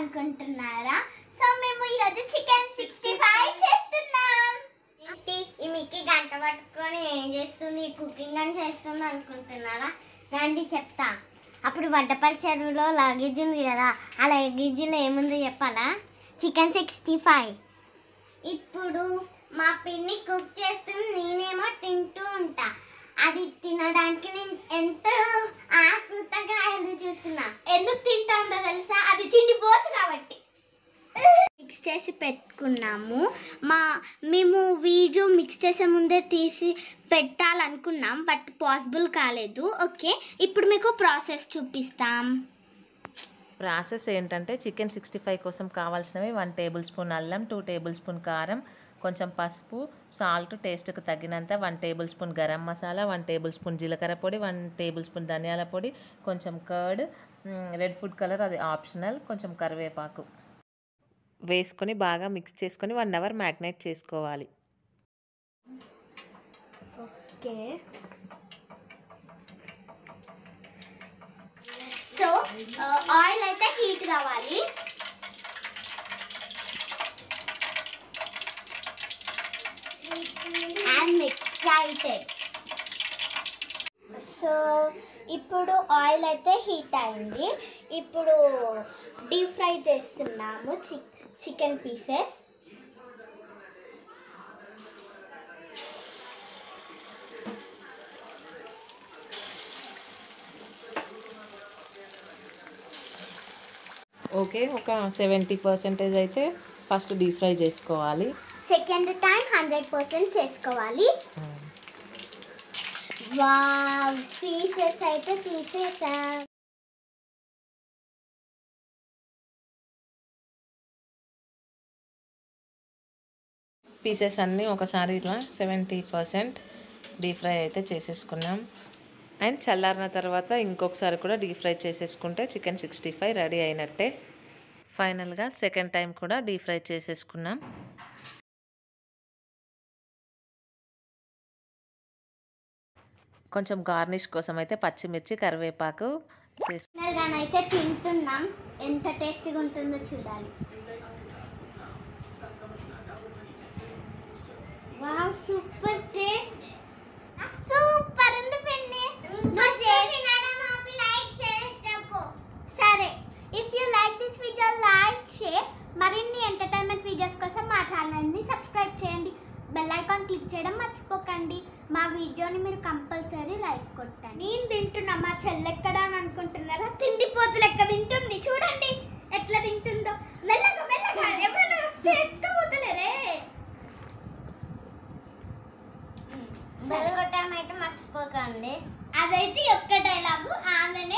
అనుకుంటున్నారా సో మేము ఈరోజు చికెన్ సిక్స్టీ ఫైవ్ చేస్తున్నాం ఏంటి ఈ మిక్కి గంట పట్టుకొని ఏం చేస్తుంది కుకింగ్ అని చేస్తుంది అనుకుంటున్నారా రండి చెప్తా అప్పుడు వడ్డపల్లి చెరువులో లగేజ్ ఉంది కదా ఆ లగేజ్లో ఏముందో చెప్పాలా చికెన్ సిక్స్టీ ఫైవ్ ఇప్పుడు మా పిన్ని కుక్ చేస్తుంది నేనేమో తింటూ ఉంటా అది తినడానికి నేను ఎంతో ఆకృతగా ఎదురు చూస్తున్నా ఎందుకు తింటా ఉందో తెలుసా అది తిండిపోదు కాబట్టి మిక్స్ చేసి పెట్టుకున్నాము మా మేము వీడియో మిక్స్ చేసే ముందే తీసి పెట్టాలనుకున్నాం బట్ పాసిబుల్ కాలేదు ఓకే ఇప్పుడు మీకు ప్రాసెస్ చూపిస్తాం ప్రాసెస్ ఏంటంటే చికెన్ సిక్స్టీ ఫైవ్ కోసం కావాల్సినవి వన్ టేబుల్ స్పూన్ అల్లం టూ టేబుల్ స్పూన్ కారం కొంచెం పసుపు సాల్ట్ టేస్ట్కి తగినంత one tablespoon garam masala one tablespoon జీలకర్ర పొడి వన్ టేబుల్ స్పూన్ ధనియాల పొడి కొంచెం కర్డ్ రెడ్ ఫుడ్ కలర్ అది ఆప్షనల్ కొంచెం కరివేపాకు వేసుకొని బాగా మిక్స్ చేసుకొని వన్ అవర్ మ్యాగ్నేట్ చేసుకోవాలి ఓకే సో ఆయిల్ అయితే హీట్ కావాలి ఐఎమ్ ఎక్సైటెడ్ సో ఇప్పుడు ఆయిల్ అయితే హీట్ అయింది ఇప్పుడు డీప్ ఫ్రై చేస్తున్నాము చిక్ చికెన్ పీసెస్ ఓకే ఒక సెవెంటీ పర్సెంటేజ్ అయితే ఫస్ట్ డీప్ ఫ్రై చేసుకోవాలి సెకండ్ టైం హండ్రెడ్ పర్సెంట్ చేసుకోవాలి వావ్ పీసెస్ అయితే తీసేసాం పీసెస్ అన్నీ ఒకసారి ఇట్లా సెవెంటీ పర్సెంట్ డీప్ ఫ్రై అయితే చేసేసుకున్నాం అండ్ చల్లారిన తర్వాత ఇంకొకసారి కూడా డీప్ ఫ్రై చేసేసుకుంటే చికెన్ సిక్స్టీ ఫైవ్ రెడీ అయినట్టే ఫైనల్గా సెకండ్ టైం కూడా డీప్ ఫ్రై చేసేసుకున్నాం కొంచెం గార్నిష్ కోసం అయితే పచ్చిమిర్చి కరివేపాకు చేసి అయితే తింటున్నాం ఎంత టేస్టీగా ఉంటుందో చూడాలి వావ్ సూపర్ టేస్ట్ సూపర్ ఉంది పెన్ని సరే if you like this video like share మరిన్ని ఎంటర్టైన్మెంట్ వీడియోస్ కోసం మా ఛానల్ని సబ్స్క్రైబ్ చేయండి బెల్ ఐకాన్ క్లిక్ చేయడం మర్చిపోకండి మా వీడియోని మీరు కంపల్సరీ లైక్ కొట్టండి నేను తింటున్నా మా చెల్లెక్కడ అని అనుకుంటున్నారా తిండిపోతు లెక్క తింటుంది చూడండి ఎట్లా తింటుందో మెల్లగా మెల్లగా ఎవరు వస్తే ఎత్తుకుపోతలేరే బెల్ కొట్టడం అయితే మర్చిపోకండి అదైతే ఒక్క డైలాగు ఆమెనే